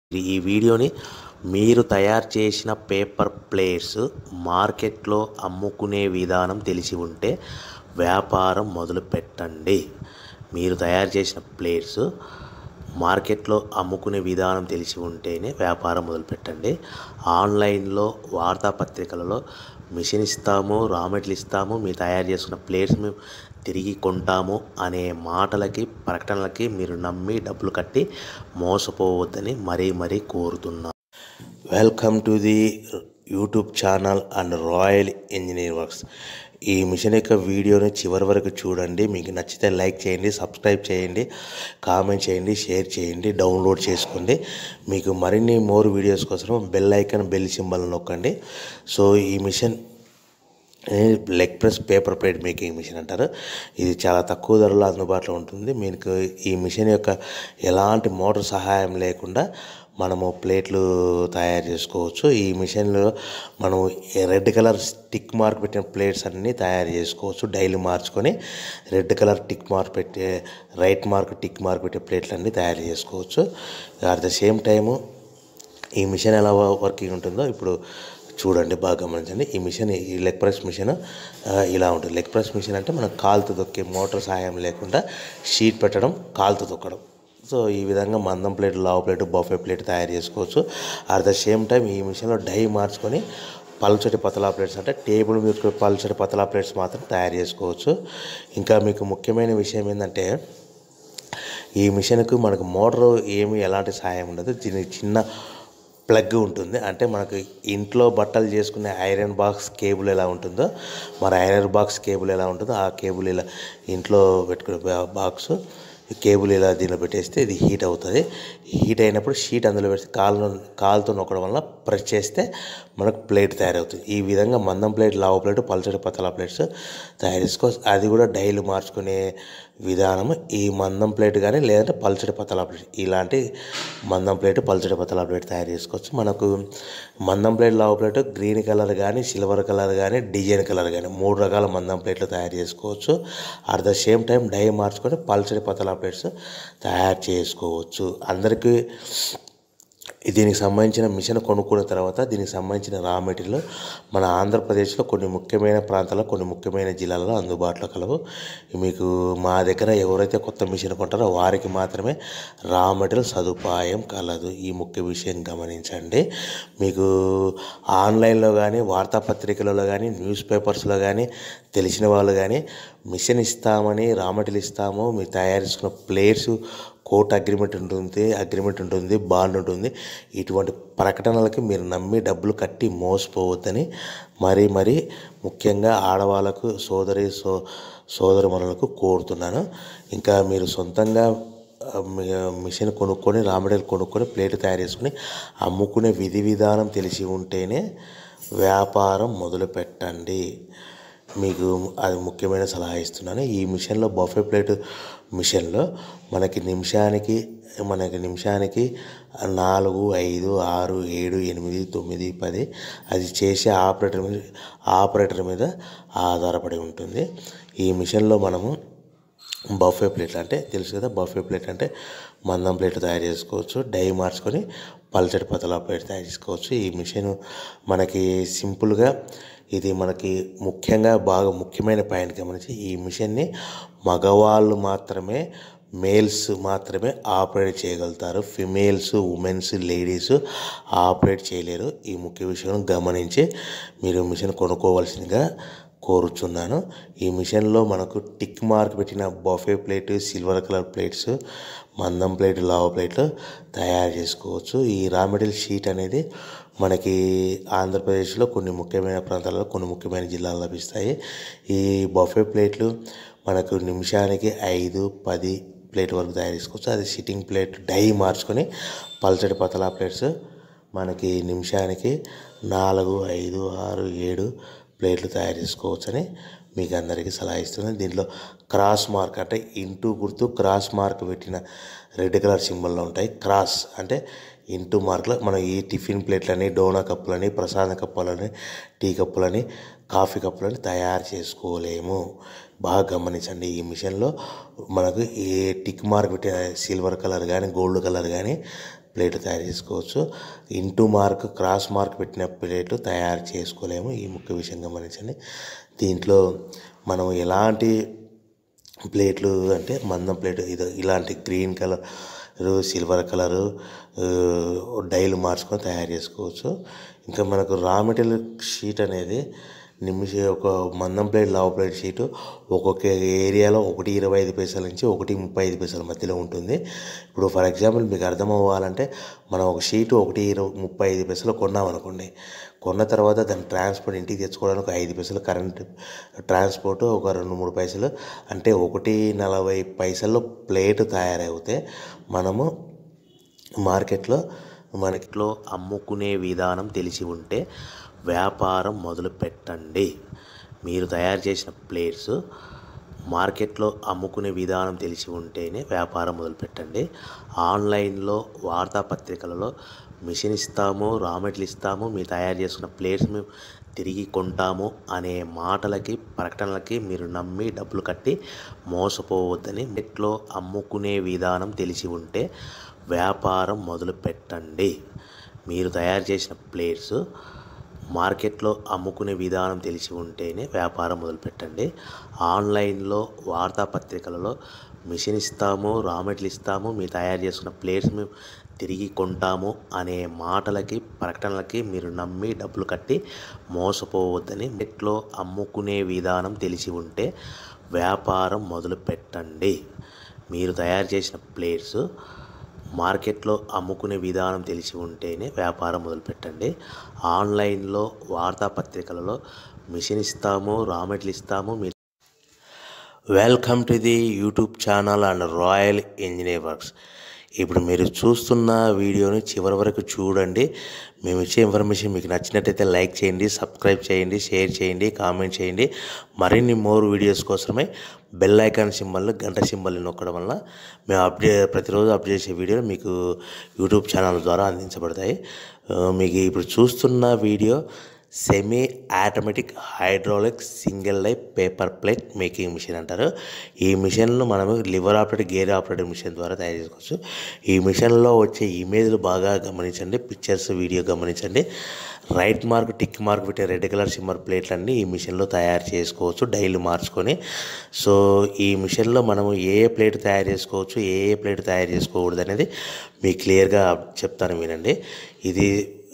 ఈ వీడియోని మీరు తయారు చేసిన పేపర్ ప్లేట్స్ మార్కెట్లో అమ్ముకునే విధానం తెలిసి ఉంటే వ్యాపారం మొదలు పెట్టండి మీరు తయారు చేసిన ప్లేట్స్ మార్కెట్లో అమ్ముకునే విధానం తెలిసి ఉంటేనే వ్యాపారం మొదలు పెట్టండి ఆన్లైన్లో వార్తాపత్రికలలో మిషన్ ఇస్తాము రా మెటీరియల్ ఇస్తాము మీరు తయారు చేసుకున్న ప్లేట్స్ మేము తిరిగి కొంటాము అనే మాటలకి ప్రకటనలకి మీరు నమ్మి డబ్బులు కట్టి మోసపోవద్దని మరీ మరీ కోరుతున్నా welcome to the YouTube channel and Royal engineer Works ఈ మిషన్ యొక్క వీడియోని చివరి వరకు చూడండి మీకు నచ్చితే లైక్ చేయండి సబ్స్క్రైబ్ చేయండి కామెంట్ చేయండి షేర్ చేయండి డౌన్లోడ్ చేసుకోండి మీకు మరిన్ని మోర్ వీడియోస్ కోసం బెల్ ఐకాన్ బెల్ సింబల్ నొక్కండి సో ఈ machine leg press paper plate making machine అంటారు ఇది చాలా తక్కువ ధరలో అందుబాటులో ఉంటుంది మీకు ఈ మిషన్ యొక్క ఎలాంటి మోటార్ సహాయం లేకుండా మనము ప్లేట్లు తయారు చేసుకోవచ్చు ఈ మిషన్లో మనం రెడ్ కలర్ టిక్ మార్క్ పెట్టిన ప్లేట్స్ అన్నీ తయారు చేసుకోవచ్చు డైలీ మార్చుకొని రెడ్ కలర్ టిక్ మార్క్ పెట్టే రైట్ మార్క్ టిక్ మార్క్ పెట్టే ప్లేట్లు అన్నీ తయారు చేసుకోవచ్చు అట్ ద సేమ్ టైము ఈ మిషన్ ఎలా వర్కింగ్ ఉంటుందో ఇప్పుడు చూడండి బాగా గమనించండి ఈ మిషన్ ఈ లెగ్ ప్రెస్ మిషన్ ఆ, ఇలా ఉంటుంది లెగ్ ప్రెస్ మిషన్ అంటే మనం కాలుతో తొక్కే మోటార్ సహాయం లేకుండా షీట్ పెట్టడం కాలుతో తొక్కడం సో ఈ విధంగా మందం ప్లేట్ లావు ప్లేట్ బఫే ప్లేట్ తయారు చేసుకోవచ్చు అట్ ద సేమ్ టైం ఈ మిషన్లో డై మార్చుకొని పల్చటి పతలా ప్లేట్స్ అంటే టేబుల్ మీద పల్చటి పతలా ప్లేట్స్ మాత్రం తయారు చేసుకోవచ్చు ఇంకా మీకు ముఖ్యమైన విషయం ఏంటంటే ఈ మిషన్కు మనకు మోటార్ ఏమి ఎలాంటి సహాయం ఉండదు దీనికి చిన్న ప్లగ్ ఉంటుంది అంటే మనకు ఇంట్లో బట్టలు చేసుకునే ఐరన్ బాక్స్ కేబుల్ ఎలా ఉంటుందో మరి ఐరన్ బాక్స్ కేబుల్ ఎలా ఉంటుందో ఆ కేబుల్ ఇలా ఇంట్లో పెట్టుకునే బా- బాక్స్ ఈ కేబుల్ ఇలా దీనిలో పెట్టేస్తే ఇది హీట్ అవుతుంది హీట్ అయినప్పుడు షీట్ అందులో పెడితే కాలు కాలుతో నొక్కడం వల్ల ప్రెస్ చేస్తే మనకు ప్లేట్ తయారవుతుంది ఈ విధంగా మందం ప్లేట్ లావు ప్లేట్ పల్చడి పతలా ప్లేట్స్ తయారు చేసుకోవచ్చు అది కూడా డైలీ మార్చుకునే విధానం ఈ మందం ప్లేట్ కానీ లేదంటే పల్చడి పతలా ప్లేట్ ఇలాంటి మందం ప్లేట్ పల్చడి పతలా ప్లేట్ తయారు చేసుకోవచ్చు మనకు మందం ప్లేట్ లావు ప్లేట్ గ్రీన్ కలర్ కానీ సిల్వర్ కలర్ కానీ డిజైన్ కలర్ కానీ మూడు రకాల మందం ప్లేట్లు తయారు చేసుకోవచ్చు at the same time die మార్చుకొని పల్చడి పతలా ప్లేట్స్ తయారు చేసుకోవచ్చు అందరికీ దీనికి సంబంధించిన మిషన్ కొనుక్కున్న తర్వాత దీనికి సంబంధించిన రా మెటీరియల్ మన ఆంధ్రప్రదేశ్లో కొన్ని ముఖ్యమైన ప్రాంతాల్లో కొన్ని ముఖ్యమైన జిల్లాల్లో అందుబాటులో కలవు మీకు మా దగ్గర ఎవరైతే కొత్త మిషన్ కొంటారో వారికి మాత్రమే రా మెటీరియల్ సదుపాయం కలదు ఈ ముఖ్య విషయం గమనించండి మీకు ఆన్లైన్లో కానీ వార్తాపత్రికలలో కానీ న్యూస్ పేపర్స్లో కానీ తెలిసిన వాళ్ళు కానీ మిషన్ ఇస్తామని రా మెటీరియల్ ఇస్తాము మీరు తయారు చేసుకున్న ప్లేట్స్ కోర్ట్ అగ్రిమెంట్ ఉంటుంది అగ్రిమెంట్ ఉంటుంది బాండ్ ఉంటుంది ఇటువంటి ప్రకటనలకి మీరు నమ్మి డబ్బులు కట్టి మోసపోవద్దని మరీ మరీ ముఖ్యంగా ఆడవాళ్ళకు సోదరి సో సోదరిమణులకు కోరుతున్నాను ఇంకా మీరు సొంతంగా ఆ, మీ- మిషన్ కొనుక్కొని రా మెటీరియల్ కొనుక్కొని ప్లేట్ తయారు చేసుకుని అమ్ముకునే విధి విధానం తెలిసి ఉంటేనే వ్యాపారం మొదలు పెట్టండి మీకు అది ముఖ్యమైన సలహా ఇస్తున్నాను ఈ మిషన్లో బఫే ప్లేట్ మిషన్లో మనకి నిమిషానికి మనకి నిమిషానికి నాలుగు ఐదు ఆరు ఏడు ఎనిమిది తొమ్మిది పది అది చేసే ఆపరేటర్ మీద ఆపరేటర్ మీద ఆధారపడి ఉంటుంది ఈ మిషన్లో మనము బఫే ప్లేట్ అంటే తెలుసు కదా బఫే ప్లేట్ అంటే మందం ప్లేట్ తయారు చేసుకోవచ్చు డై మార్చుకొని పల్చటి పతలా ప్లేట్ తయారు చేసుకోవచ్చు ఈ మిషన్ మనకి సింపుల్గా ఇది మనకి ముఖ్యంగా బాగా ముఖ్యమైన పాయింట్ గమనించి ఈ మిషన్ని మగవాళ్ళు మాత్రమే మేల్స్ మాత్రమే ఆపరేట్ చేయగలుగుతారు ఫిమేల్స్ ఉమెన్స్ లేడీస్ ఆపరేట్ చేయలేరు ఈ ముఖ్య విషయం గమనించి మీరు మిషన్ కొనుక్కోవాల్సిందిగా కోరుచున్నాను ఈ మిషన్లో మనకు టిక్ మార్క్ పెట్టిన buffet plate silver colour plates మందం ప్లేట్ లావ ప్లేట్లు తయారు చేసుకోవచ్చు ఈ రా మెటీరియల్ షీట్ అనేది మనకి ఆంధ్రప్రదేశ్లో కొన్ని ముఖ్యమైన ప్రాంతాల్లో కొన్ని ముఖ్యమైన జిల్లాలు లభిస్తాయి ఈ బఫే ప్లేట్లు మనకు నిమిషానికి ఐదు పది ప్లేట్ వరకు తయారు చేసుకోవచ్చు అది సిట్టింగ్ ప్లేట్ డై మార్చుకొని పల్చడి పతలా ప్లేట్స్ మనకి నిమిషానికి నాలుగు ఐదు ఆరు ఏడు ప్లేట్లు తయారు చేసుకోవచ్చని మీకు అందరికీ సలహా ఇస్తున్నాను దీంట్లో క్రాస్ మార్క్ అంటే ఇంటూ గుర్తు క్రాస్ మార్క్ పెట్టిన రెడ్ కలర్ సింబల్లో ఉంటాయి క్రాస్ అంటే ఇంటూ మార్కులో మనం ఈ టిఫిన్ ప్లేట్లని డోనా కప్పులని ప్రసాద కప్పులని టీ కప్పులని కాఫీ కప్పులని తయారు చేసుకోలేము బాగా గమనించండి ఈ మిషన్లో మనకు ఏ టిక్ మార్క్ పెట్టే సిల్వర్ కలర్ కానీ గోల్డ్ కలర్ కానీ ప్లేట్ తయారు చేసుకోవచ్చు ఇంటూ మార్క్ క్రాస్ మార్క్ పెట్టిన ప్లేట్ తయారు చేసుకోలేము ఈ ముఖ్య విషయం గమనించండి దీంట్లో మనం ఎలాంటి ప్లేట్లు అంటే మందం ప్లేట్ ఇది ఇలాంటి గ్రీన్ కలర్ సిల్వర్ కలరు డైలు మార్చుకొని తయారు చేసుకోవచ్చు ఇంకా మనకు రా మెటీరియల్ షీట్ అనేది నిమిష ఒక మందం ప్లేట్ లావు ప్లేట్ షీటు ఒక్కొక్క ఏరియాలో ఒకటి ఇరవై ఐదు పైసల నుంచి ఒకటి ముప్పై ఐదు పైసల మధ్యలో ఉంటుంది ఇప్పుడు ఫర్ ఎగ్జాంపుల్ మీకు అర్థం అవ్వాలంటే మనం ఒక షీటు ఒకటి ఇరవై ముప్పై ఐదు పైసలు కొన్నాం అనుకోండి కొన్న తర్వాత దాని ట్రాన్స్పోర్ట్ ఇంటికి తెచ్చుకోవడానికి ఒక ఐదు పైసలు కరెంట్ ట్రాన్స్పోర్ట్ ఒక రెండు మూడు పైసలు అంటే ఒకటి నలభై పైసల్లో ప్లేట్ తయారైతే మనము మార్కెట్లో మనకిలో అమ్ముకునే విధానం తెలిసి ఉంటే వ్యాపారం మొదలు పెట్టండి మీరు తయారు చేసిన ప్లేట్స్ మార్కెట్లో అమ్ముకునే విధానం తెలిసి ఉంటేనే వ్యాపారం మొదలు పెట్టండి ఆన్లైన్లో వార్తాపత్రికలలో మిషన్ ఇస్తాము రా మెటీరియల్ ఇస్తాము మీరు తయారు చేసుకున్న ప్లేట్స్ మేము తిరిగి కొంటాము అనే మాటలకి ప్రకటనలకి మీరు నమ్మి డబ్బులు కట్టి మోసపోవద్దని నెట్లో అమ్ముకునే విధానం తెలిసి ఉంటే వ్యాపారం మొదలు పెట్టండి మీరు తయారు చేసిన ప్లేట్స్ మార్కెట్లో అమ్ముకునే విధానం తెలిసి ఉంటేనే వ్యాపారం మొదలు పెట్టండి ఆన్లైన్లో వార్తాపత్రికలలో మిషన్ ఇస్తాము రా మెటీరియల్ ఇస్తాము మీరు తయారు చేసుకున్న ప్లేట్స్ మేము తిరిగి కొంటాము అనే మాటలకి ప్రకటనలకి మీరు నమ్మి డబ్బులు కట్టి మోసపోవద్దని నెట్లో అమ్ముకునే విధానం తెలిసి ఉంటే వ్యాపారం మొదలు పెట్టండి మీరు తయారు చేసిన ప్లేట్స్ మార్కెట్లో అమ్ముకునే విధానం తెలిసి ఉంటేనే వ్యాపారం మొదలు పెట్టండి ఆన్లైన్లో వార్తాపత్రికలలో మిషన్ ఇస్తాము రా మెటీరియల్ ఇస్తాము మీరు welcome to the YouTube channel and Royal engineer Works ఇప్పుడు మీరు చూస్తున్న వీడియోని చివరి వరకు చూడండి మేము ఇచ్చే ఇన్ఫర్మేషన్ మీకు నచ్చినట్టయితే లైక్ చేయండి సబ్స్క్రైబ్ చేయండి షేర్ చేయండి కామెంట్ చేయండి మరిన్ని మోర్ వీడియోస్ కోసమే బెల్ ఐకాన్ సింబల్ గంట సింబల్ని నొక్కడం వల్ల మేము అప్డేట్ ప్రతిరోజు అప్డేట్ చేసే వీడియోలు మీకు యూట్యూబ్ ఛానల్ ద్వారా అందించబడతాయి ఆ, మీకు ఇప్పుడు చూస్తున్న video semi automatic hydraulic single life paper plate making machine అంటారు ఈ మిషన్లో మనము lever operated gear operated machine ద్వారా తయారు చేసుకోవచ్చు ఈ మిషన్లో వచ్చే ఇమేజ్లు బాగా గమనించండి పిక్చర్స్ వీడియో గమనించండి రైట్ మార్క్ టిక్ మార్క్ పెట్టే రెడ్ కలర్ సిమ్మర్ ప్లేట్లన్నీ ఈ మిషన్లో తయారు చేసుకోవచ్చు డైలు మార్చుకొని సో ఈ మిషన్లో మనము ఏ ఏ ప్లేట్ తయారు చేసుకోవచ్చు ఏ ఏ ప్లేట్ తయారు చేసుకోకూడదు అనేది మీకు క్లియర్గా చెప్తాను వినండి ఇది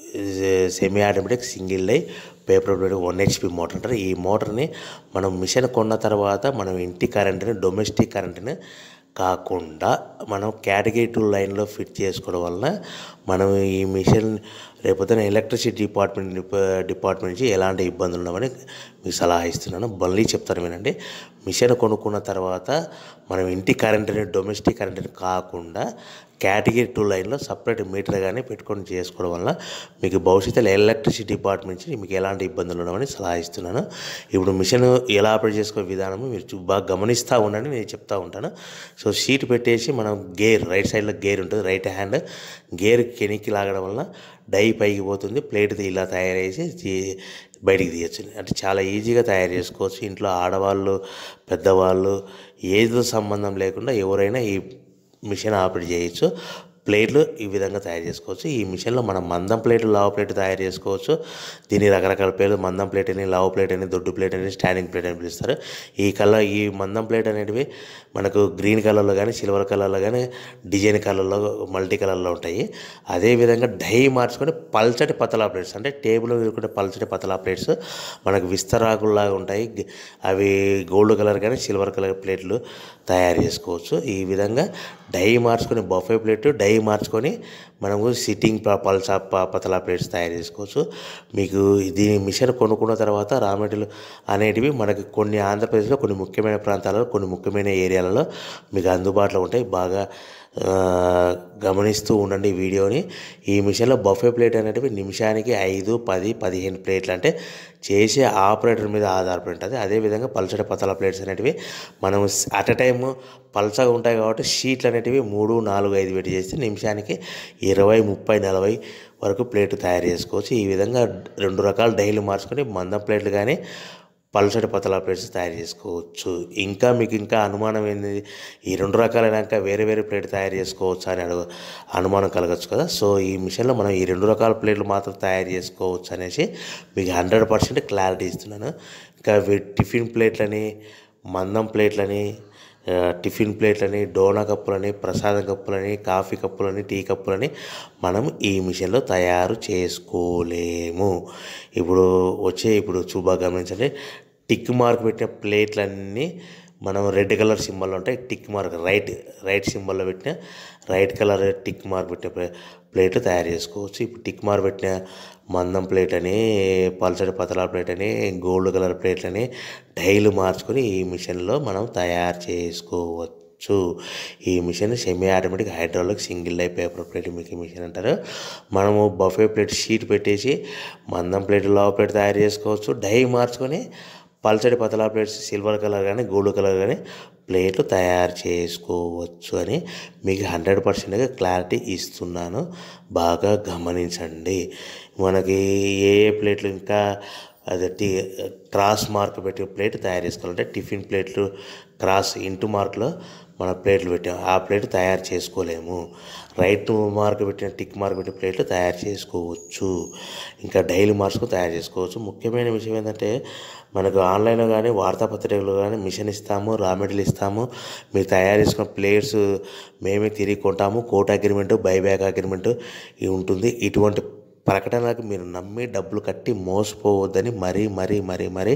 సెమీ ఆటోమేటిక్ సింగిల్ లై paper plate one HP motor అంటారు ఈ మోటార్ని మనం మిషన్ కొన్న తర్వాత మనం ఇంటి కరెంట్ని డొమెస్టిక్ కరెంట్ని కాకుండా మనం కేటగిరీ టూ లైన్లో ఫిట్ చేసుకోవడం వలన మనం ఈ మిషన్ రేపొద్దున ఎలక్ట్రిసిటీ డిపార్ట్మెంట్ డిప- డిపార్ట్మెంట్ నుంచి ఎలాంటి ఇబ్బందులు ఉండవని మీకు సలహా ఇస్తున్నాను మళ్ళీ చెప్తాను వినండి మిషన్ కొనుక్కున్న తర్వాత మనం ఇంటి కరెంట్ని డొమెస్టిక్ కరెంట్ని కాకుండా కేటగిరీ టూ లైన్లో సపరేట్ మీటర్ కానీ పెట్టుకొని చేసుకోవడం వల్ల మీకు భవిష్యత్తులో ఎలక్ట్రిసిటీ డిపార్ట్మెంట్ నుంచి మీకు ఎలాంటి ఇబ్బందులు ఉండవని సలహా ఇస్తున్నాను ఇప్పుడు మిషన్ ఎలా ఆపరేట్ చేసుకునే విధానము మీరు చూ- బాగా గమనిస్తూ ఉండండి నేను చెప్తా ఉంటాను సో షీట్ పెట్టేసి మనం గేర్ రైట్ సైడ్లో గేర్ ఉంటుంది రైట్ హ్యాండ్ గేర్ కెనికి లాగడం వల్ల డై పైకి పోతుంది ప్లేట్ ఇలా తయారు చేసి బయటికి తీయచ్చు అంటే చాలా ఈజీగా తయారు చేసుకోవచ్చు ఇంట్లో ఆడవాళ్ళు పెద్దవాళ్ళు ఏజ్తో సంబంధం లేకుండా ఎవరైనా ఈ మిషన్ ఆపరేట్ చేయొచ్చు ప్లేట్లు ఈ విధంగా తయారు చేసుకోవచ్చు ఈ మిషన్లో మనం మందం ప్లేట్ లావు ప్లేట్ తయారు చేసుకోవచ్చు దీని రకరకాల పేర్లు మందం ప్లేట్ అని లావు ప్లేట్ అని దొడ్డు ప్లేట్ అని స్టాండింగ్ ప్లేట్ అని పిలుస్తారు ఈ కలర్ ఈ మందం ప్లేట్ అనేటివి మనకు గ్రీన్ కలర్లో కానీ సిల్వర్ కలర్లో కానీ డిజైన్ కలర్లో మల్టీ కలర్లో ఉంటాయి అదేవిధంగా డై మార్చుకొని పల్చటి పతలా ప్లేట్స్ అంటే టేబుల్ వేసుకుంటే పల్చటి పతలా ప్లేట్స్ మనకు విస్తరాకుల్లాగా ఉంటాయి గ- అవి గోల్డ్ కలర్ కానీ సిల్వర్ కలర్ ప్లేట్లు తయారు చేసుకోవచ్చు ఈ విధంగా డై మార్చుకొని బఫే ప్లేట్ డై మార్చుకొని మనము సిట్టింగ్ ప- పల్సా ప- పతలా ప్లేట్స్ తయారు చేసుకోవచ్చు మీకు దీని మిషన్ కొనుక్కున్న తర్వాత రా మెటీరియల్ అనేటివి మనకి కొన్ని ఆంధ్రప్రదేశ్లో కొన్ని ముఖ్యమైన ప్రాంతాలలో కొన్ని ముఖ్యమైన ఏరియాలలో మీకు అందుబాటులో ఉంటాయి బాగా ఆ, గమనిస్తూ ఉండండి ఈ వీడియోని ఈ మిషన్లో బఫే ప్లేట్ అనేటివి నిమిషానికి ఐదు పది పదిహేను ప్లేట్లు అంటే చేసే ఆపరేటర్ మీద ఆధారపడి ఉంటుంది అదేవిధంగా పల్చటి పతల ప్లేట్స్ అనేటివి మనం అట్ ఎ టైమ్ పల్చగా ఉంటాయి కాబట్టి షీట్లు అనేటివి మూడు నాలుగు ఐదు పెట్టి చేస్తే నిమిషానికి ఇరవై ముప్పై నలభై వరకు ప్లేట్ తయారు చేసుకోవచ్చు ఈ విధంగా రెండు రకాల డైలు మార్చుకొని మందం ప్లేట్లు కానీ పల్సటి పతలా ప్లేట్స్ తయారు చేసుకోవచ్చు ఇంకా మీకు ఇంకా అనుమానం ఏంది ఈ రెండు రకాలైనాక వేరే వేరే ప్లేట్ తయారు చేసుకోవచ్చు అని అడుగు అనుమానం కలగచ్చు కదా సో ఈ మిషన్లో మనం ఈ రెండు రకాల ప్లేట్లు మాత్రం తయారు చేసుకోవచ్చు అనేసి మీకు హండ్రెడ్ పర్సెంట్ క్లారిటీ ఇస్తున్నాను ఇంకా వీ- టిఫిన్ ప్లేట్లని మందం ప్లేట్లని ఆ, టిఫిన్ ప్లేట్లని డోనా కప్పులని ప్రసాదం కప్పులని కాఫీ కప్పులని టీ కప్పులని మనం ఈ మిషన్లో తయారు చేసుకోలేము ఇప్పుడు వచ్చే ఇప్పుడు చూబా గమనించండి టిక్ మార్క్ పెట్టిన ప్లేట్లన్నీ మనం రెడ్ కలర్ సింబల్ ఉంటాయి టిక్ మార్క్ రైట్ రైట్ సింబల్లో పెట్టిన రైట్ కలర్ టిక్ మార్క్ పెట్టిన ప్లే- ప్లేట్లు తయారు చేసుకోవచ్చు ఇప్పుడు టిక్ మార్క్ పెట్టిన మందం ప్లేట్ అని పల్సటి పతలా ప్లేట్ అని గోల్డ్ కలర్ ప్లేట్ అని డైలు మార్చుకొని ఈ మిషన్లో మనం తయారు చేసుకోవచ్చు ఈ machine semi automatic hydraulic single లై పేపర్ ప్లేట్ మేకింగ్ మిషన్ అంటారు మనము బఫే ప్లేట్ షీట్ పెట్టేసి మందం ప్లేట్ లావ్ ప్లేట్ తయారు చేసుకోవచ్చు డై మార్చుకొని పల్చడి పతలా ప్లేట్స్ సిల్వర్ కలర్ కానీ గోల్డ్ కలర్ కానీ ప్లేట్లు తయారు చేసుకోవచ్చు అని మీకు హండ్రెడ్ పర్సెంట్గా క్లారిటీ ఇస్తున్నాను బాగా గమనించండి మనకి ఏ ఏ ప్లేట్లు ఇంకా అదే టీ క్రాస్ మార్క్ పెట్టి ప్లేట్ తయారు చేసుకోవాలంటే టిఫిన్ ప్లేట్లు క్రాస్ ఇంటూ మార్క్లో మన ప్లేట్లు పెట్టాం ఆ ప్లేట్ తయారు చేసుకోలేము రైట్ మార్క్ పెట్టిన టిక్ మార్క్ పెట్టిన ప్లేట్లు తయారు చేసుకోవచ్చు ఇంకా డైలీ మార్క్స్ తయారు చేసుకోవచ్చు ముఖ్యమైన విషయం ఏంటంటే మనకు ఆన్లైన్లో కానీ వార్తాపత్రికలు కానీ మిషన్ ఇస్తాము రా మెటీరియల్ ఇస్తాము మీరు తయారు చేసుకున్న ప్లేట్స్ మేమే తిరిగి కొంటాము కోట్ అగ్రిమెంట్ బైబ్యాక్ అగ్రిమెంట్ ఇవి ఉంటుంది ఇటువంటి ప్రకటనలకు మీరు నమ్మి డబ్బులు కట్టి మోసపోవద్దని మరీ మరీ మరీ మరీ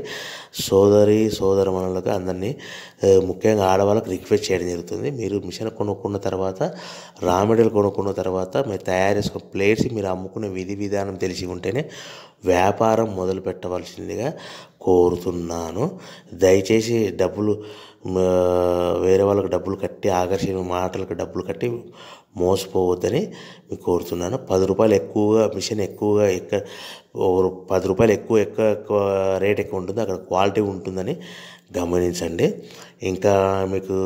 సోదరి సోదరమణులకు అందరినీ ఆ, ముఖ్యంగా ఆడవాళ్ళకి రిక్వెస్ట్ చేయడం జరుగుతుంది మీరు మిషన్ కొనుక్కున్న తర్వాత రా మెటీరియల్ కొనుక్కున్న తర్వాత మీరు తయారు చేసుకున్న ప్లేట్స్ మీరు అమ్ముకునే విధి విధానం తెలిసి ఉంటేనే వ్యాపారం మొదలు పెట్టవలసిందిగా కోరుతున్నాను దయచేసి డబ్బులు మ, వేరే వాళ్ళకి డబ్బులు కట్టి ఆకర్షణ మాటలకు డబ్బులు కట్టి మోసపోవద్దని మీకు కోరుతున్నాను పది రూపాయలు ఎక్కువగా మిషన్ ఎక్కువగా ఎక్క ఓ పది రూపాయలు ఎక్కువ ఎక్కువ ఎక్కువ రేట్ ఎక్కువ ఉంటుంది అక్కడ క్వాలిటీ ఉంటుందని గమనించండి ఇంకా మీకు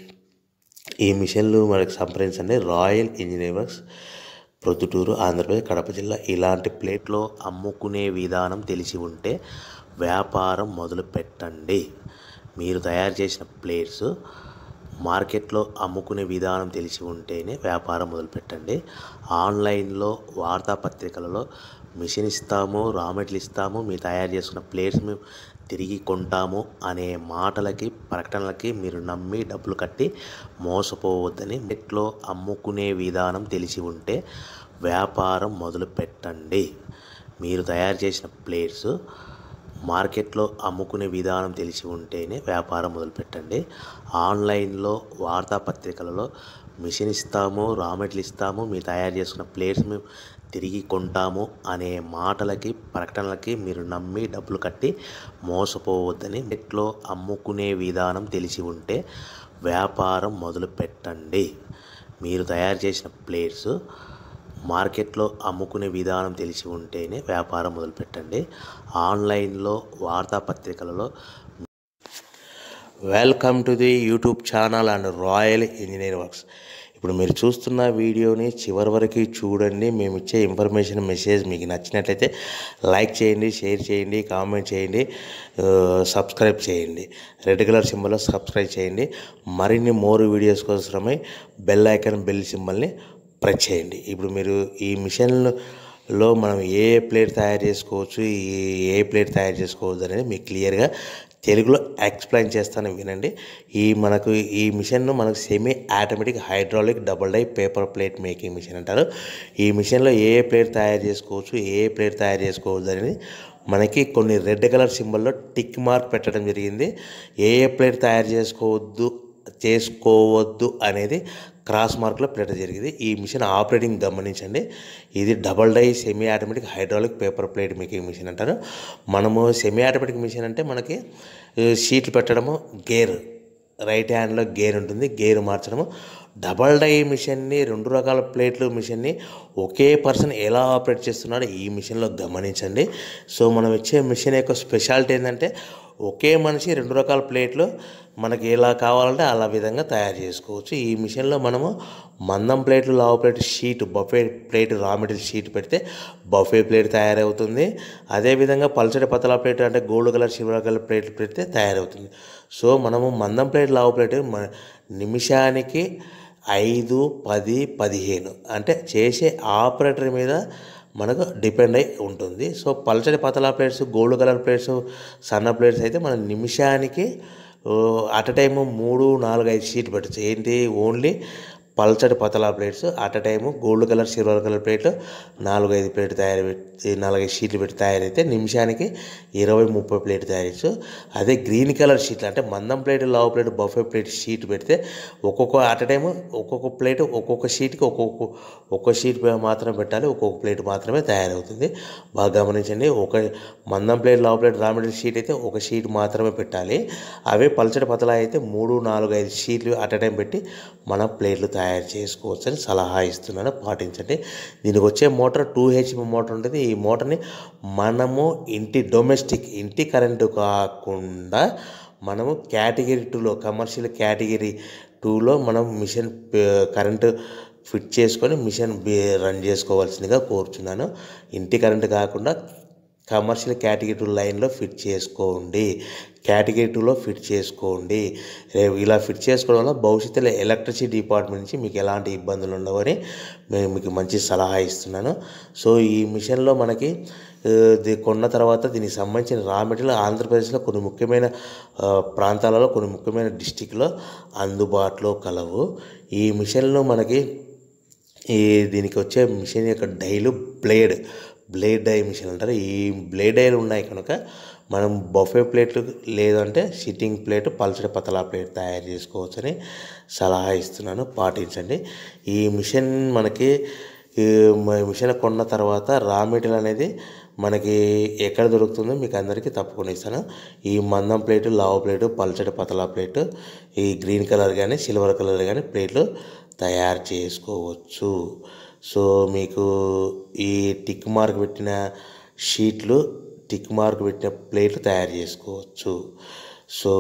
ఈ మిషన్లు మనకు సంప్రదించండి royal engineer works Proddatur Andhra Pradesh Kadapa జిల్లా ఇలాంటి ప్లేట్లో అమ్ముకునే విధానం తెలిసి ఉంటే వ్యాపారం మొదలు పెట్టండి మీరు తయారు చేసిన ప్లేట్స్ మార్కెట్లో అమ్ముకునే విధానం తెలిసి ఉంటేనే వ్యాపారం మొదలుపెట్టండి ఆన్లైన్లో వార్తాపత్రికలలో మిషన్ ఇస్తాము రా మెటీరియల్ ఇస్తాము మీరు తయారు చేసుకున్న ప్లేట్స్ మేము తిరిగి కొంటాము అనే మాటలకి ప్రకటనలకి మీరు నమ్మి డబ్బులు కట్టి మోసపోవద్దని నెట్లో అమ్ముకునే విధానం తెలిసి ఉంటే వ్యాపారం మొదలు పెట్టండి మీరు తయారు చేసిన ప్లేట్స్ మార్కెట్లో అమ్ముకునే విధానం తెలిసి ఉంటేనే వ్యాపారం మొదలుపెట్టండి ఆన్లైన్లో వార్తాపత్రికలలో మిషన్ ఇస్తాము రా మెటీరియల్ ఇస్తాము మీరు తయారు చేసుకున్న ప్లేట్స్ మేము తిరిగి కొంటాము అనే మాటలకి ప్రకటనలకి మీరు నమ్మి డబ్బులు కట్టి మోసపోవద్దని నెట్లో అమ్ముకునే విధానం తెలిసి ఉంటే వ్యాపారం మొదలు పెట్టండి మీరు తయారు చేసిన ప్లేట్స్ మార్కెట్లో అమ్ముకునే విధానం తెలిసి ఉంటేనే వ్యాపారం మొదలుపెట్టండి ఆన్లైన్లో వార్తాపత్రికలలో welcome to the YouTube channel and Royal engineer Works ఇప్పుడు మీరు చూస్తున్న వీడియోని చివరి వరకు చూడండి మేము ఇచ్చే ఇన్ఫర్మేషన్ మెసేజ్ మీకు నచ్చినట్లయితే లైక్ చేయండి షేర్ చేయండి కామెంట్ చేయండి ఆ, సబ్స్క్రైబ్ చేయండి రెడ్ కలర్ సింబల్లో సబ్స్క్రైబ్ చేయండి మరిన్ని మోర్ వీడియోస్ కోసమై బెల్ ఐకాన్ బెల్ సింబల్ని ప్రెస్ చేయండి ఇప్పుడు మీరు ఈ మిషన్లో మనం ఏ ప్లేట్ తయారు చేసుకోవచ్చు ఈ ఏ ప్లేట్ తయారు చేసుకోవచ్చు అనేది మీకు క్లియర్గా తెలుగులో ఎక్స్ప్లెయిన్ చేస్తాను వినండి ఈ మనకు ఈ మిషన్ను మనకు semi automatic hydraulic double die paper plate making machine అంటారు ఈ మిషన్లో ఏ ప్లేట్ తయారు చేసుకోవచ్చు ఏ ప్లేట్ తయారు చేసుకోవచ్చు అనేది మనకి కొన్ని రెడ్ కలర్ సింబల్లో టిక్ మార్క్ పెట్టడం జరిగింది ఏ ఏ ప్లేట్ తయారు చేసుకోవద్దు చేసుకోవద్దు అనేది క్రాస్ మార్క్లో పెట్టడం జరిగింది ఈ మిషన్ ఆపరేటింగ్ గమనించండి ఇది double die semi automatic hydraulic paper plate making machine అంటారు మనము సెమీ ఆటోమేటిక్ మిషన్ అంటే మనకి ఆ, షీట్లు పెట్టడము గేర్ రైట్ హ్యాండ్లో గేర్ ఉంటుంది గేర్ మార్చడము డబల్ డై మిషన్ని రెండు రకాల ప్లేట్లు మిషన్ని ఒకే పర్సన్ ఎలా ఆపరేట్ చేస్తున్నాడో ఈ మిషన్లో గమనించండి సో మనం ఇచ్చే మిషన్ యొక్క స్పెషాలిటీ ఏంటంటే ఒకే మనిషి రెండు రకాల ప్లేట్లు మనకి ఎలా కావాలంటే అలా విధంగా తయారు చేసుకోవచ్చు ఈ మిషన్లో మనము మందం ప్లేట్లు లావు plate sheet buffet plate raw material sheet పెడితే బఫే ప్లేట్ తయారవుతుంది అదేవిధంగా పల్చడి పతలా ప్లేట్ అంటే gold colour silver colour plate పెడితే తయారవుతుంది సో మనము మందం ప్లేట్ లావు ప్లేట్ మ- నిమిషానికి ఐదు పది పదిహేను అంటే చేసే ఆపరేటర్ మీద మనకు డిపెండ్ అయి ఉంటుంది సో పల్చడి పతలా ప్లేట్స్ గోల్డ్ కలర్ ప్లేట్స్ సన్న ప్లేట్స్ అయితే మన నిమిషానికి అట్ అ టైము మూడు నాలుగు ఐదు షీట్లు పెట్టచ్చు ఏంటి ఓన్లీ పల్చడి పతలా plates at a time gold colour silver colour ప్లేట్లు నాలుగు ఐదు ప్లేట్ తయారు పెట్టి నాలుగైదు షీట్లు పెట్టి తయారైతే నిమిషానికి ఇరవై ముప్పై ప్లేట్ తయారచ్చు అదే గ్రీన్ కలర్ షీట్లు అంటే మందం ప్లేట్ లావు ప్లేట్ బఫే ప్లేట్ షీట్ పెడితే ఒక్కొక్క అట్ అ టైము ఒక్కొక్క ప్లేట్ ఒక్కొక్క షీట్కి ఒక్కొక్క ఒక్క షీట్ మాత్రమే పెట్టాలి ఒక్కొక్క ప్లేట్ మాత్రమే తయారవుతుంది బాగా గమనించండి ఒక మందం ప్లేట్ లావు ప్లేట్ రా మెటీరియల్ షీట్ అయితే ఒక షీట్ మాత్రమే పెట్టాలి అవే పల్చడి పతలా అయితే మూడు నాలుగు ఐదు షీట్లు అట్ అ టైం పెట్టి మన ప్లేట్లు తయారు చేసుకోవచ్చు అని సలహా ఇస్తున్నాను పాటించండి దీనికి వచ్చే మోటార్ టూ హెచ్పి మోటార్ ఉంటుంది ఈ మోటార్ని మనము ఇంటి డొమెస్టిక్ ఇంటి కరెంటు కాకుండా మనము కేటగిరీ టూలో కమర్షియల్ కేటగిరీ టూలో మనం మిషన్ ప- కరెంటు ఫిట్ చేసుకొని మిషన్ బి- రన్ చేసుకోవాల్సిందిగా కోరుచున్నాను ఇంటి కరెంటు కాకుండా కమర్షియల్ కేటగిరీ టూ లైన్లో ఫిట్ చేసుకోండి కేటగిరీ టూలో ఫిట్ చేసుకోండి రేపు ఇలా ఫిట్ చేసుకోవడం వల్ల భవిష్యత్తులో ఎలక్ట్రిసిటీ డిపార్ట్మెంట్ నుంచి మీకు ఎలాంటి ఇబ్బందులు ఉండవని నేను మీకు మంచి సలహా ఇస్తున్నాను సో ఈ మిషన్లో మనకి ఆ, ఇది కొన్న తర్వాత దీనికి సంబంధించిన రా మెటీరియల్ ఆంధ్రప్రదేశ్లో కొన్ని ముఖ్యమైన ఆ, ప్రాంతాలలో కొన్ని ముఖ్యమైన డిస్టిక్లో అందుబాటులో కలవు ఈ మిషన్లో మనకి ఈ దీనికి వచ్చే మిషన్ యొక్క డైలు బ్లేడ్ బ్లేడ్ డై మిషన్ అంటారు ఈ బ్లేడ్ డైలు ఉన్నాయి కనుక మనం బఫే ప్లేట్లు లేదంటే సిట్టింగ్ ప్లేట్ పల్చడి పతలా ప్లేట్ తయారు చేసుకోవచ్చని సలహా ఇస్తున్నాను పాటించండి ఈ మిషన్ మనకి ఈ మ- మిషన్ కొన్న తర్వాత రా మెటీరియల్ అనేది మనకి ఎక్కడ దొరుకుతుందో మీకు అందరికీ తప్పకుండా ఇస్తాను ఈ మందం ప్లేటు లావు ప్లేటు పల్చడి పతలా ప్లేటు ఈ గ్రీన్ కలర్ కానీ సిల్వర్ కలర్ కానీ ప్లేట్లు తయారు చేసుకోవచ్చు సో మీకు ఈ టిక్ మార్క్ పెట్టిన షీట్లు టిక్ మార్క్ పెట్టిన ప్లేట్లు తయారు చేసుకోవచ్చు సో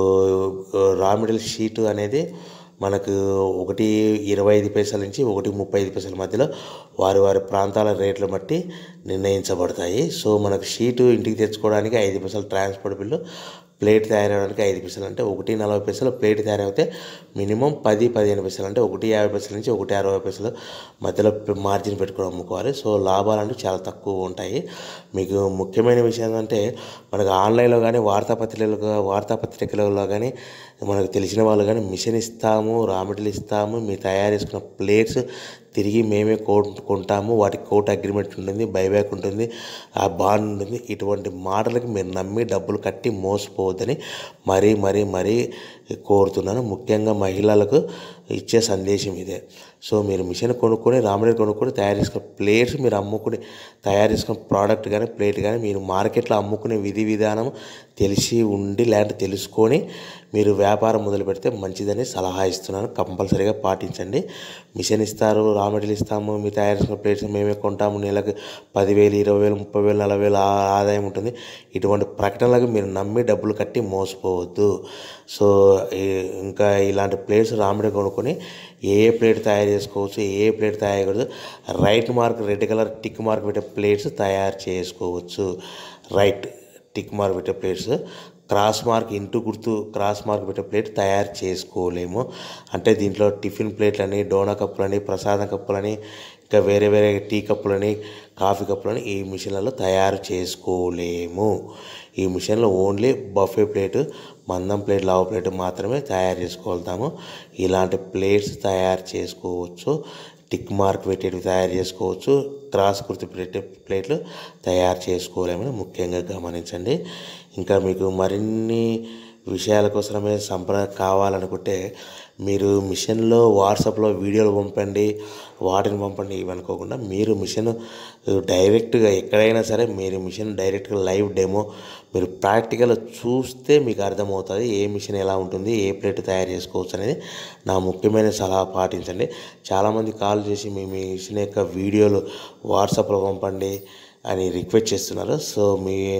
రా మెటీరియల్ షీట్ అనేది మనకు ఒకటి ఇరవై ఐదు పైసల నుంచి ఒకటి ముప్పై ఐదు పైసల మధ్యలో వారి వారి ప్రాంతాల రేట్ల బట్టి నిర్ణయించబడతాయి సో మనకు షీటు ఇంటికి తెచ్చుకోవడానికి ఐదు పైసలు ట్రాన్స్పోర్ట్ బిల్లు ప్లేట్ తయారవడానికి ఐదు పైసలు అంటే ఒకటి నలభై పైసలు ప్లేట్ తయారైతే మినిమం పది పదిహేను పైసలు అంటే ఒకటి యాభై పైసల నుంచి ఒకటి అరవై పైసలు మధ్యలో మార్జిన్ పెట్టుకొని అమ్ముకోవాలి సో లాభాలు అంటే చాలా తక్కువ ఉంటాయి మీకు ముఖ్యమైన విషయం ఏంటంటే మనకు ఆన్లైన్లో కానీ వార్తాపత్రికలు వార్తాపత్రికలలో కానీ మనకు తెలిసిన వాళ్ళు కానీ మిషన్ ఇస్తాము రా మెటీరియల్ ఇస్తాము మీరు తయారు చేసుకున్న ప్లేట్స్ తిరిగి మేమే కోట్ కొంటాము వాటికి కోట్ అగ్రిమెంట్ ఉంటుంది బైబ్యాక్ ఉంటుంది ఆ బాండ్ ఉంటుంది ఇటువంటి మాటలకి మీరు నమ్మి డబ్బులు కట్టి మోసపోవద్దని మరీ మరీ మరీ కోరుతున్నాను ముఖ్యంగా మహిళలకు ఇచ్చే సందేశం ఇదే సో మీరు మిషన్ కొనుక్కొని రామడేరు కొనుక్కొని తయారు చేసుకున్న ప్లేట్స్ మీరు అమ్ముకుని తయారు చేసుకున్న ప్రోడక్ట్ కానీ ప్లేట్ కానీ మీరు మార్కెట్లో అమ్ముకునే విధి విధానం తెలిసి ఉండి లేదంటే తెలుసుకొని మీరు వ్యాపారం మొదలు పెడితే మంచిదని సలహా ఇస్తున్నాను కంపల్సరీగా పాటించండి మిషన్ ఇస్తారు రా మెటీరియల్ ఇస్తాము మీరు తయారు చేసుకున్న ప్లేట్స్ మేమే కొంటాము నెలకు పదివేలు ఇరవై వేలు ముప్పై వేలు నలభై వేలు ఆ- ఆదాయం ఉంటుంది ఇటువంటి ప్రకటనలకు మీరు నమ్మి డబ్బులు కట్టి మోసపోవద్దు సో ఈ- ఇంకా ఇలాంటి ప్లేట్స్ రామిడి కొనుక్కొని ఏ ఏ ప్లేట్ తయారు చేసుకోవచ్చు ఏ ఏ ప్లేట్ తయారు చేయకూడదు right mark red colour tick mark పెట్టే ప్లేట్స్ తయారు చేసుకోవచ్చు రైట్ టిక్ మార్క్ పెట్టే ప్లేట్స్ క్రాస్ మార్క్ ఇంటూ గుర్తు క్రాస్ మార్క్ పెట్టే ప్లేట్ తయారు చేసుకోలేము అంటే దీంట్లో టిఫిన్ ప్లేట్లని డోనా కప్పులని ప్రసాదం కప్పులని ఇంకా వేరే వేరే టీ కప్పులని కాఫీ కప్పులని ఈ మిషన్లలో తయారు చేసుకోలేము ఈ మిషన్లో ఓన్లీ బఫే ప్లేట్ మందం ప్లేట్ లావు ప్లేట్ మాత్రమే తయారు చేసుకోగలుగుతాము ఇలాంటి ప్లేట్స్ తయారు చేసుకోవచ్చు టిక్ మార్క్ పెట్టేటివి తయారు చేసుకోవచ్చు క్రాస్ గుర్తు పెట్టే ప్లేట్లు తయారు చేసుకోలేమని ముఖ్యంగా గమనించండి ఇంకా మీకు మరిన్ని విషయాల కోసమే సంప్రద కావాలనుకుంటే మీరు మిషన్లో వాట్సాప్లో వీడియోలు పంపండి వాటిని పంపండి ఇవనుకోకుండా మీరు మిషన్ డైరెక్ట్గా ఎక్కడైనా సరే మీరు మిషన్ డైరెక్ట్గా లైవ్ డెమో మీరు ప్రాక్టికల్ చూస్తే మీకు అర్థమవుతుంది ఏ మిషన్ ఎలా ఉంటుంది ఏ ప్లేట్ తయారు చేసుకోవచ్చు అనేది నా ముఖ్యమైన సలహా పాటించండి చాలామంది కాల్ చేసి మీ మిషన్ యొక్క వీడియోలు వాట్సాప్లో పంపండి అని రిక్వెస్ట్ చేస్తున్నారు సో మీ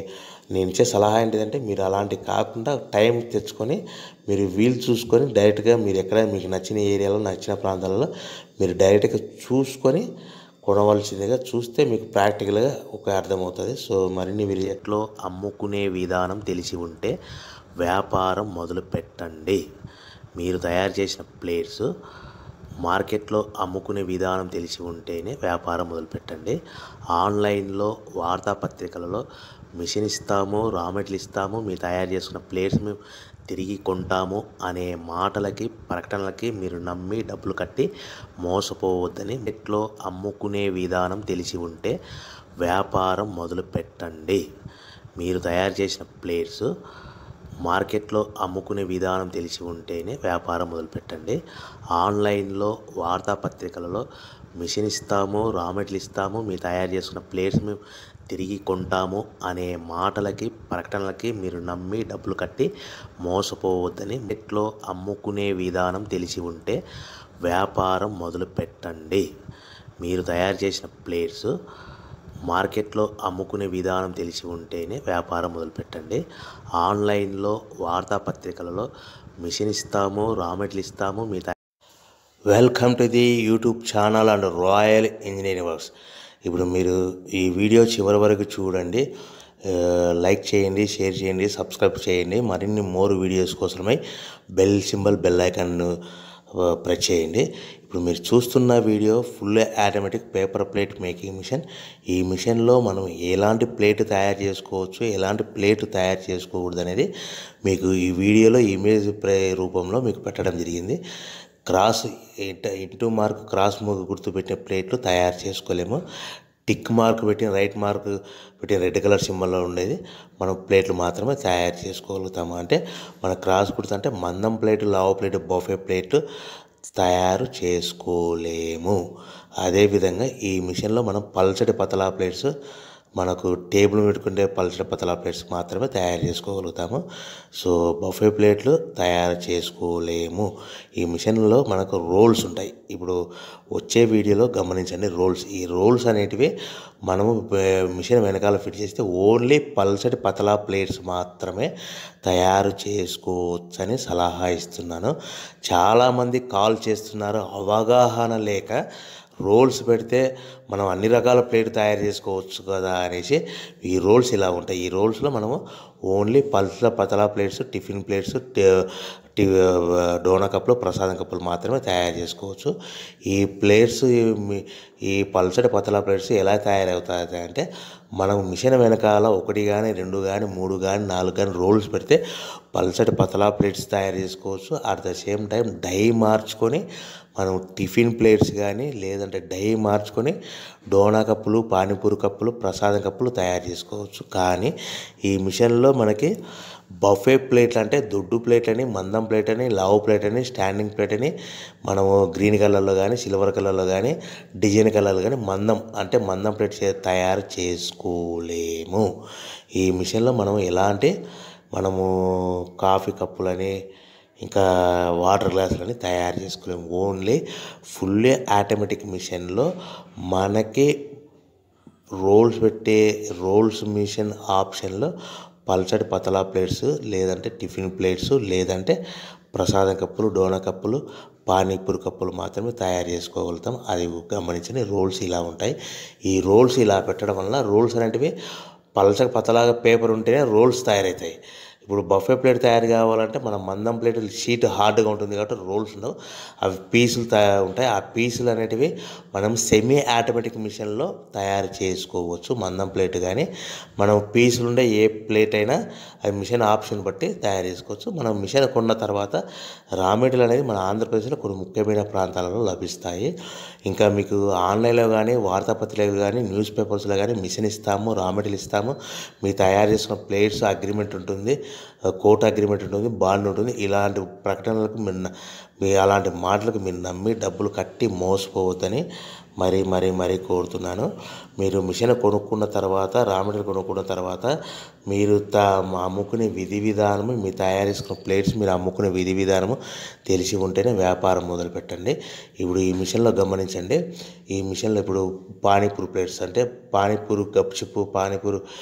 నేను ఇచ్చే సలహా ఏంటిదంటే మీరు అలాంటి కాకుండా టైం తెచ్చుకొని మీరు వీలు చూసుకొని డైరెక్ట్గా మీరు ఎక్కడ మీకు నచ్చిన ఏరియాలో నచ్చిన ప్రాంతాలలో మీరు డైరెక్ట్గా చూసుకొని కొనవలసిందిగా చూస్తే మీకు ప్రాక్టికల్గా ఒక అర్థమవుతుంది సో మరిన్ని మీరు ఎట్లో అమ్ముకునే విధానం తెలిసి ఉంటే వ్యాపారం మొదలు పెట్టండి మీరు తయారు చేసిన ప్లేట్స్ మార్కెట్లో అమ్ముకునే విధానం తెలిసి ఉంటేనే వ్యాపారం మొదలుపెట్టండి ఆన్లైన్లో వార్తాపత్రికలలో మిషన్ ఇస్తాము రా మెటీరియల్ ఇస్తాము మీరు తయారు చేసుకున్న ప్లేట్స్ మేము తిరిగి కొంటాము అనే మాటలకి ప్రకటనలకి మీరు నమ్మి డబ్బులు కట్టి మోసపోవద్దని నెట్లో అమ్ముకునే విధానం తెలిసి ఉంటే వ్యాపారం మొదలు పెట్టండి మీరు తయారు చేసిన ప్లేట్స్ మార్కెట్లో అమ్ముకునే విధానం తెలిసి ఉంటేనే వ్యాపారం మొదలుపెట్టండి ఆన్లైన్లో వార్తాపత్రికలలో మిషన్ ఇస్తాము రా మెటీరియల్ ఇస్తాము మీరు తయారు చేసుకున్న ప్లేట్స్ మేము తిరిగి కొంటాము అనే మాటలకి ప్రకటనలకి మీరు నమ్మి డబ్బులు కట్టి మోసపోవద్దని నెట్లో అమ్ముకునే విధానం తెలిసి ఉంటే వ్యాపారం మొదలు పెట్టండి మీరు తయారు చేసిన ప్లేట్స్ మార్కెట్లో అమ్ముకునే విధానం తెలిసి ఉంటేనే వ్యాపారం మొదలుపెట్టండి ఆన్లైన్లో వార్తాపత్రికలలో మిషన్ ఇస్తాము రా మెటీరియల్ ఇస్తాము మీ తయా- welcome to the YouTube channel and Royal Engineering Works ఇప్పుడు మీరు ఈ వీడియో చివరి వరకు చూడండి ఆ, లైక్ చేయండి షేర్ చేయండి సబ్స్క్రైబ్ చేయండి మరిన్ని మోర్ వీడియోస్ కోసమై bell symbol bell icon press చేయండి ఇప్పుడు మీరు చూస్తున్న video full automatic paper plate making machine ఈ మిషన్లో మనం ఎలాంటి ప్లేట్ తయారు చేసుకోవచ్చు ఎలాంటి ప్లేట్ తయారు చేసుకోకూడదు అనేది మీకు ఈ వీడియోలో ఇమేజ్ ప్రే రూపంలో మీకు పెట్టడం జరిగింది క్రాస్ ఇంట- ఇంటూ మార్క్ క్రాస్ మూగ గుర్తు పెట్టిన ప్లేట్లు తయారు చేసుకోలేము టిక్ మార్క్ పెట్టిన రైట్ మార్క్ పెట్టిన రెడ్ కలర్ సింబల్లో ఉండేది మనం ప్లేట్లు మాత్రమే తయారు చేసుకోగలుగుతాము అంటే మన క్రాస్ గుర్తు అంటే మందం ప్లేట్ లావ ప్లేట్ బఫే ప్లేట్ తయారు చేసుకోలేము అదేవిధంగా ఈ మిషన్లో మనం పల్చటి పతలా ప్లేట్స్ మనకు టేబుల్ పెట్టుకుంటే పల్చటి పతలా ప్లేట్స్ మాత్రమే తయారు చేసుకోగలుగుతాము సో బఫే ప్లేట్లు తయారు చేసుకోలేము ఈ మిషన్లో మనకు రోల్స్ ఉంటాయి ఇప్పుడు వచ్చే వీడియోలో గమనించండి రోల్స్ ఈ రోల్స్ అనేటివి మనము బ- మిషన్ వెనకాల ఫిట్ చేస్తే ఓన్లీ పల్చటి పతలా ప్లేట్స్ మాత్రమే తయారు చేసుకోవచ్చని సలహా ఇస్తున్నాను చాలామంది కాల్ చేస్తున్నారు అవగాహన లేక రోల్స్ పెడితే మనం అన్ని రకాల ప్లేట్ తయారు చేసుకోవచ్చు కదా అనేసి ఈ రోల్స్ ఇలా ఉంటాయి ఈ రోల్స్లో మనము ఓన్లీ పల్సల పతలా ప్లేట్స్ టిఫిన్ ప్లేట్స్ టి- టి- డోనా కప్పులు ప్రసాదం కప్పులు మాత్రమే తయారు చేసుకోవచ్చు ఈ ప్లేట్స్ ఈ మీ- ఈ పల్సటి పతలా ప్లేట్స్ ఎలా తయారవుతాయి అంటే మనం మిషన్ వెనకాల ఒకటి కానీ రెండు కానీ మూడు కానీ నాలుగు కానీ రోల్స్ పెడితే పల్సటి పతలా ప్లేట్స్ తయారు చేసుకోవచ్చు at the same time die మార్చుకొని మనం టిఫిన్ ప్లేట్స్ కానీ లేదంటే డై మార్చుకొని డోనా కప్పులు పానీపూరి కప్పులు ప్రసాదం కప్పులు తయారు చేసుకోవచ్చు కానీ ఈ మిషన్లో మనకి బఫే ప్లేట్లు అంటే దొడ్డు ప్లేట్ అని మందం ప్లేట్ అని లావు ప్లేట్ అని స్టాండింగ్ ప్లేట్ అని మనము గ్రీన్ కలర్లో కానీ సిల్వర్ కలర్లో కానీ డిజైన్ కలర్లో కానీ మందం అంటే మందం ప్లేట్ చే- తయారు చేసుకోలేము ఈ మిషన్లో మనం ఎలాంటి మనము కాఫీ కప్పులని ఇంకా వాటర్ గ్లాసులని తయారు చేసుకోలేము ఓన్లీ ఫుల్లీ ఆటోమేటిక్ మిషన్లో మనకి రోల్స్ పెట్టే రోల్స్ మిషన్ ఆప్షన్లో పల్చటి పతలా ప్లేట్స్ లేదంటే టిఫిన్ ప్లేట్స్ లేదంటే ప్రసాదం కప్పులు డోనా కప్పులు పానీపూరి కప్పులు మాత్రమే తయారు చేసుకోగలుగుతాం అది గమనించండి రోల్స్ ఇలా ఉంటాయి ఈ రోల్స్ ఇలా పెట్టడం వల్ల రోల్స్ అనేటివి పలచక పతలాగా పేపర్ ఉంటేనే రోల్స్ తయారవుతాయి ఇప్పుడు బఫే ప్లేట్ తయారు కావాలంటే మన మందం ప్లేట్ షీట్ హార్డ్గా ఉంటుంది కాబట్టి రోల్స్ ఉండవు అవి పీసులు తయారు ఉంటాయి ఆ పీసులు అనేటివి మనం సెమీ ఆటోమేటిక్ మిషన్లో తయారు చేసుకోవచ్చు మందం ప్లేట్ కానీ మనం పీసులు ఉండే ఏ ప్లేట్ అయినా అది మిషన్ ఆప్షన్ బట్టి తయారు చేసుకోవచ్చు మనం మిషన్ కొన్న తర్వాత రా మెటీరియల్ అనేది మన ఆంధ్రప్రదేశ్లో కొన్ని ముఖ్యమైన ప్రాంతాలలో లభిస్తాయి ఇంకా మీకు ఆన్లైన్లో కానీ వార్తాపత్రికలు కానీ న్యూస్ పేపర్స్లో కానీ మిషన్ ఇస్తాము రా మెటీరియల్ ఇస్తాము మీ తయారు చేసుకున్న ప్లేట్స్ అగ్రిమెంట్ ఉంటుంది కోర్ట్ అగ్రిమెంట్ ఉంటుంది బాండ్ ఉంటుంది ఇలాంటి ప్రకటనలకు మీరు న- మీ అలాంటి మాటలకు మీరు నమ్మి డబ్బులు కట్టి మోసపోవద్దని మరీ మరీ మరీ కోరుతున్నాను మీరు మిషన్ కొనుక్కున్న తర్వాత రా మెటీరియల్ కొనుక్కున్న తర్వాత మీరు తా అమ్ముకునే విధి విధానము మీ తయారు చేసుకున్న ప్లేట్స్ మీరు అమ్ముకునే విధి విధానము తెలిసి ఉంటేనే వ్యాపారం మొదలు పెట్టండి ఇప్పుడు ఈ మిషన్లో గమనించండి ఈ మిషన్లో ఇప్పుడు పానీపూరి ప్లేట్స్ అంటే పానీపూరి గప్చిప్పు పానీపూరి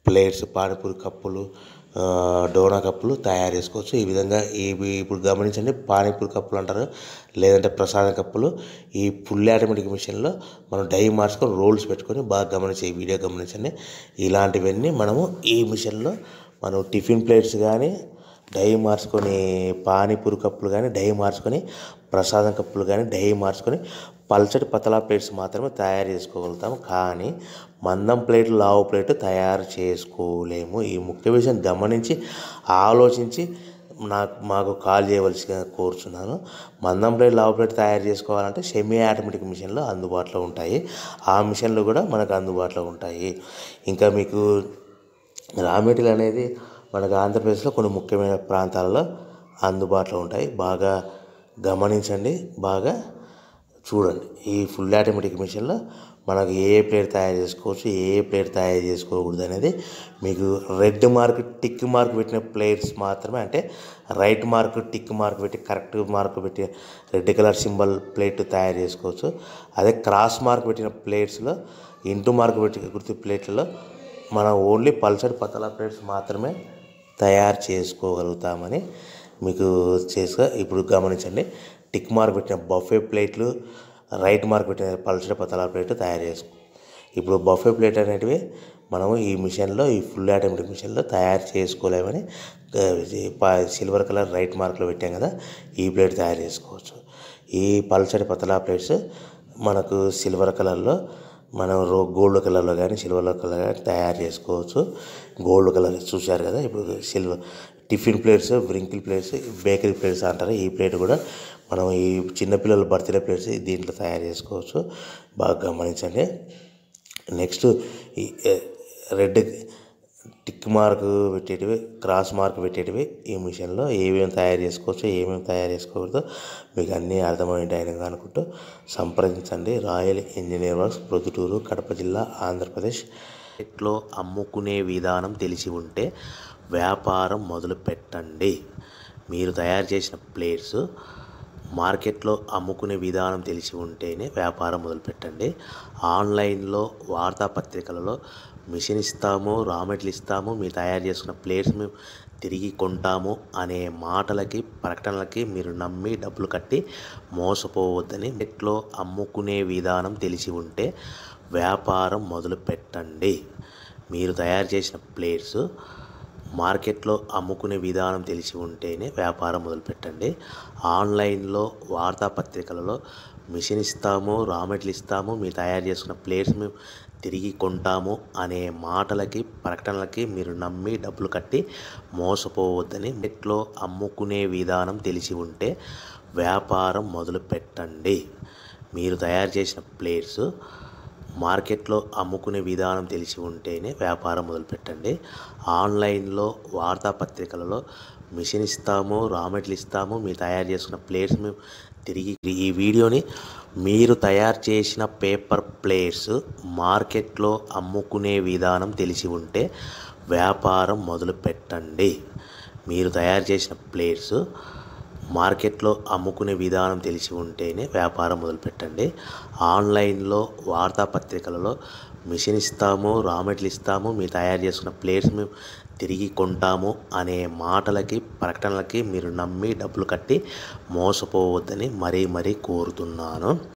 ప్లేట్స్ పానీపూరి కప్పులు ఆ, డోనా కప్పులు తయారు చేసుకోవచ్చు ఈ విధంగా ఇవి ఇప్పుడు గమనించండి పానీపూరి కప్పులు అంటారు లేదంటే ప్రసాదం కప్పులు ఈ ఫుల్ ఆటోమేటిక్ మిషన్లో మనం డై మార్చుకొని రోల్స్ పెట్టుకొని బాగా గమనించి ఈ వీడియో గమనించండి ఇలాంటివన్నీ మనము ఈ మిషన్లో మనం టిఫిన్ ప్లేట్స్ కానీ డై మార్చుకొని పానీపూరి కప్పులు కానీ డై మార్చుకొని ప్రసాదం కప్పులు కానీ డై మార్చుకొని పల్చటి పతలా ప్లేట్స్ మాత్రమే తయారు చేసుకోగలుగుతాం కానీ మందం ప్లేట్ లావు ప్లేట్ తయారు చేసుకోలేము ఈ ముఖ్య విషయం గమనించి ఆలోచించి నాకు మాకు కాల్ చేయవలసిగా కోరుచున్నాను మందం ప్లేట్ లావు ప్లేట్ తయారు చేసుకోవాలంటే సెమీ ఆటోమేటిక్ మిషన్లు అందుబాటులో ఉంటాయి ఆ మిషన్లు కూడా మనకు అందుబాటులో ఉంటాయి ఇంకా మీకు రా మెటీరియల్ అనేది మనకు ఆంధ్రప్రదేశ్లో కొన్ని ముఖ్యమైన ప్రాంతాలలో అందుబాటులో ఉంటాయి బాగా గమనించండి బాగా చూడండి ఈ ఫుల్ ఆటోమేటిక్ మిషన్లో మనకు ఏ ప్లేట్ తయారు చేసుకోవచ్చు ఏ ప్లేట్ తయారు చేసుకోకూడదు అనేది మీకు రెడ్ మార్క్ టిక్ మార్క్ పెట్టిన ప్లేట్స్ మాత్రమే అంటే రైట్ మార్క్ టిక్ మార్క్ పెట్టి కరెక్ట్ మార్క్ పెట్టి రెడ్ కలర్ సింబల్ ప్లేట్ తయారు చేసుకోవచ్చు అదే క్రాస్ మార్క్ పెట్టిన ప్లేట్స్లో ఇంటూ మార్క్ పెట్టి గుర్తు ప్లేట్లలో మనం ఓన్లీ పల్సర్ పతలా ప్లేట్స్ మాత్రమే తయారు చేసుకోగలుగుతామని మీకు చేసుకో ఇప్పుడు గమనించండి టిక్ మార్క్ పెట్టిన బఫే ప్లేట్లు రైట్ మార్క్ పెట్టిన పల్సర్ పతలా ప్లేట్ తయారు చేసుకో ఇప్పుడు బఫే ప్లేట్ అనేటివి మనము ఈ మిషన్లో ఈ ఫుల్ ఆటోమేటిక్ మిషన్లో తయారు చేసుకోలేమని ఆ, ఇది ప- సిల్వర్ కలర్ రైట్ మార్క్లో పెట్టాం కదా ఈ ప్లేట్ తయారు చేసుకోవచ్చు ఈ పల్సటి పతలా ప్లేట్స్ మనకు సిల్వర్ కలర్లో మనం రో గోల్డ్ కలర్లో కానీ సిల్వర్ కలర్ కానీ తయారు చేసుకోవచ్చు గోల్డ్ కలర్ చూశారు కదా ఇప్పుడు silver tiffin plates wrinkle plates bakery plates అంటారు ఈ ప్లేట్ కూడా మనం ఈ చిన్నపిల్లల బర్త్డే ప్లేట్స్ దీంట్లో తయారు చేసుకోవచ్చు బాగా గమనించండి నెక్స్ట్ ఈ ఏ, రెడ్ టిక్ మార్క్ పెట్టేటివి క్రాస్ మార్క్ పెట్టేటివి ఈ మిషన్లో ఏమేమి తయారు చేసుకోవచ్చు ఏమేమి తయారు చేసుకోకూడదు మీకు అన్నీ అర్థమైంటాయని అనుకుంటూ సంప్రదించండి royal engineer works Proddatur Kadapa జిల్లా ఆంధ్రప్రదేశ్ మార్కెట్లో అమ్ముకునే విధానం తెలిసి ఉంటే వ్యాపారం మొదలు పెట్టండి మీరు తయారు చేసిన ప్లేట్స్ మార్కెట్లో అమ్ముకునే విధానం తెలిసి ఉంటేనే వ్యాపారం మొదలుపెట్టండి ఆన్లైన్లో వార్తాపత్రికలలో మిషన్ ఇస్తాము రా మెటీరియల్ ఇస్తాము మీరు తయారు చేసుకున్న ప్లేట్స్ మేము తిరిగి కొంటాము అనే మాటలకి ప్రకటనలకి మీరు నమ్మి డబ్బులు కట్టి మోసపోవద్దని నెట్లో అమ్ముకునే విధానం తెలిసి ఉంటే వ్యాపారం మొదలు పెట్టండి మీరు తయారు చేసిన ప్లేట్స్ మార్కెట్లో అమ్ముకునే విధానం తెలిసి ఉంటేనే వ్యాపారం మొదలుపెట్టండి ఆన్లైన్లో వార్తాపత్రికలలో మిషన్ ఇస్తాము రా మెటీరియల్ ఇస్తాము మీరు తయారు చేసుకున్న ప్లేట్స్ మేము తిరిగి కొంటాము అనే మాటలకి ప్రకటనలకి మీరు నమ్మి డబ్బులు కట్టి మోసపోవద్దని నెట్లో అమ్ముకునే విధానం తెలిసి ఉంటే వ్యాపారం మొదలు పెట్టండి మీరు తయారు చేసిన ప్లేట్స్ మార్కెట్లో అమ్ముకునే విధానం తెలిసి ఉంటేనే వ్యాపారం మొదలుపెట్టండి ఆన్లైన్లో వార్తాపత్రికలలో మిషన్ ఇస్తాము రా మెటీరియల్ ఇస్తాము మీరు తయారు చేసుకున్న ప్లేట్స్ మేము తిరిగి ఈ వీడియోని మీరు తయారు చేసిన పేపర్ ప్లేట్స్ మార్కెట్లో అమ్ముకునే విధానం తెలిసి ఉంటే వ్యాపారం మొదలు పెట్టండి మీరు తయారు చేసిన ప్లేట్స్ మార్కెట్లో అమ్ముకునే విధానం తెలిసి ఉంటేనే వ్యాపారం మొదలుపెట్టండి ఆన్లైన్లో వార్తాపత్రికలలో మిషన్ ఇస్తాము రా మెటీరియల్ ఇస్తాము మీరు తయారు చేసుకున్న ప్లేట్స్ మేము తిరిగి కొంటాము అనే మాటలకి ప్రకటనలకి మీరు నమ్మి డబ్బులు కట్టి మోసపోవద్దని మరీ మరీ కోరుతున్నాను